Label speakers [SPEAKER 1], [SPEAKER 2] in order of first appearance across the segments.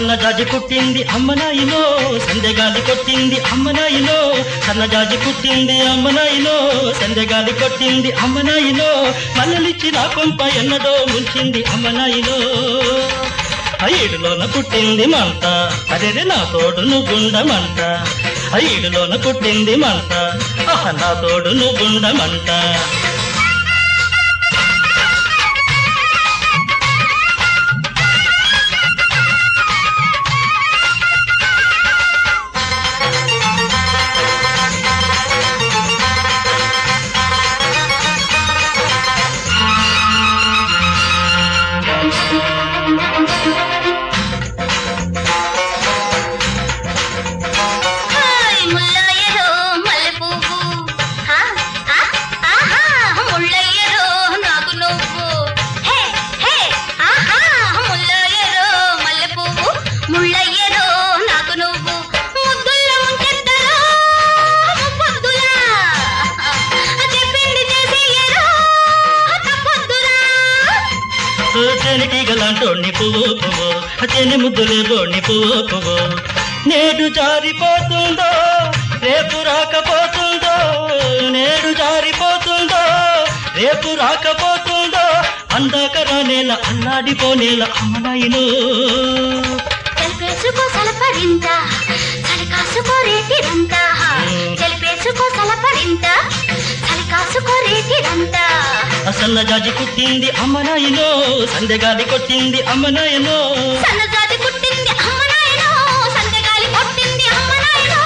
[SPEAKER 1] సన్నజాజి కుట్టింది అమ్మనాయిలో సందెగాలి కొట్టింది అమ్మనాయిలో సన్నజాజి కుట్టింది అమ్మనాయిలో సందెగాలి కొట్టింది అమ్మనాయిలో మల్లలిచ్చి నా కొంప ఎన్నడో ముంచింది అమ్మనాయిలో ఐడులోన పుట్టింది మంట అదే నా తోడును గుండమంట ఐడులోన పుట్టింది మంట ఆహ నా తోడును గుండమంట
[SPEAKER 2] హాయ్ ముల్లయ్యలో మల్లెపువ్వు హా హా ఆహా ముల్లయ్యలో నాకు నువ్వు హే హే ఆహా ముల్లయ్యలో మల్లెపువ్వు ముల్లయ్యలో నాకు నువ్వు ముద్దుల ముంచెత్తలో ముప్పొద్దులా చెప్పింది చేసేయరా తప్పొద్దులా
[SPEAKER 1] తేనెటీగ లాంటోణ్ణి పువ్వు పువ్వు తేనె ముద్దులే గోణ్ణి పువ్వు పువ్వు నేడు జారిపోతుందో రేపు రాకపోతుందో నేడు జారిపోతుందో రేపు రాకపోతుందో అందాక రానేల అల్లాడిపోనేల అమ్మనాయిను
[SPEAKER 2] తెలిపేసుకో సలపడింత చలి కాసుకో రేతిరంత తెలిపేసుకో సలపడింత చలి కాసుకో రేతిరంత
[SPEAKER 1] సన్న జాజి కుట్టింది అమ్మనాయిలో సందెగాలి కొట్టింది అమ్మనాయిలో
[SPEAKER 2] సన్నజాతి పుట్టింది అమ్మనాయనో సంతగాలి కొట్టింది అమ్మనాయనో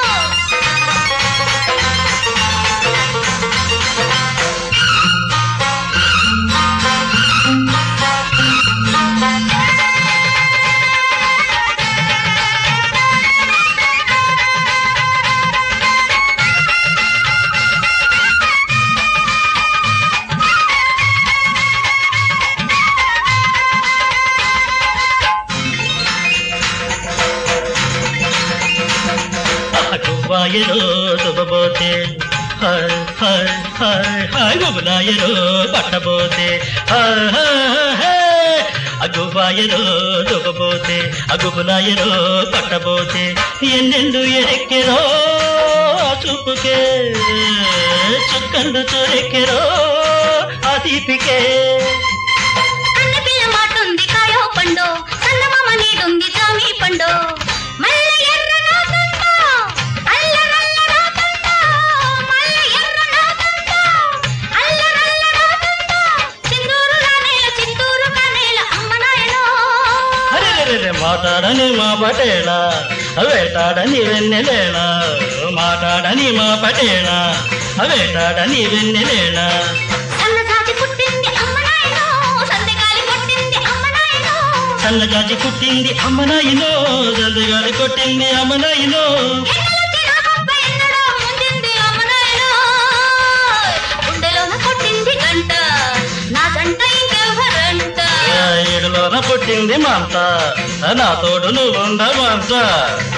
[SPEAKER 1] గువ్వాయలో దుబ్బబోతే హాయ్ హాయ్ హాయ్ హాయ్ గుబులాయలో పట్టబోతే హాయ్ హాయ్ హాయ్ అగుబాయలో దుబ్బబోతే అగుబులాయలో పట్టబోతే ఎన్నెండు ఎరెక్కెరో ఆ చూపుకే చుక్కలు చొరెక్కెరో ఆ తీపికే
[SPEAKER 2] అన్న పిల్ల మాటుంది కాయో పండు సన్నమామ నీడుంది జామి పండు మల్ల ఎర్ర నాదంట అల్ల నల్ల నాదంట మల్ల ఎర్ర నాదంట అల్ల నల్ల నాదంట సింధూరు రానేల చింతూరు కానేల అమ్మనాయనో
[SPEAKER 1] అరెరెరెరె మాట్లాడని మా పటేళ వేటాడని వెన్నెలేళ మాట్లాడని మా పటేళ వేటాడని వెన్నెలేళ
[SPEAKER 2] సన్నజాతి పుట్టింది అమ్మనాయనో సందెగాలి కొట్టింది అమ్మనాయనో
[SPEAKER 1] సన్నజాజి కుట్టింది అమ్మనాయిలో జల్దిగాలి కొట్టింది అమ్మనాయిలో
[SPEAKER 2] ఎన్నెలకి నా కొంప ఎన్నడో ముందింది అమ్మనాయనో గుండెలోన కొట్టింది గంట నా గంట ఇంకెవరంట
[SPEAKER 1] ఏడులోన పుట్టింది మంట నా తోడు నువ్వు ఉండమంట